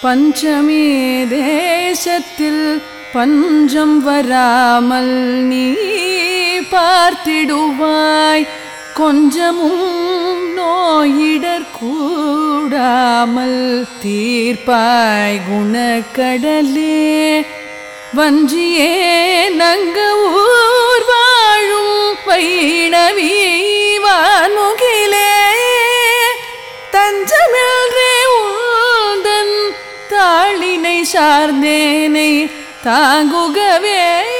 பஞ்சமி தேசத்தில் பஞ்சம் வராமல் நீ பார்த்திடுவாய் கொஞ்சமும் நோயிடர் கூடாமல் தீர்ப்பாய் குணக்கடலே வஞ்சியே நங்க ஊர் வாழும் வைணவி வான்முகிலே தஞ்சமில்றே உந்தன் தாளினை சார்ந்தேனை தாங்குகவே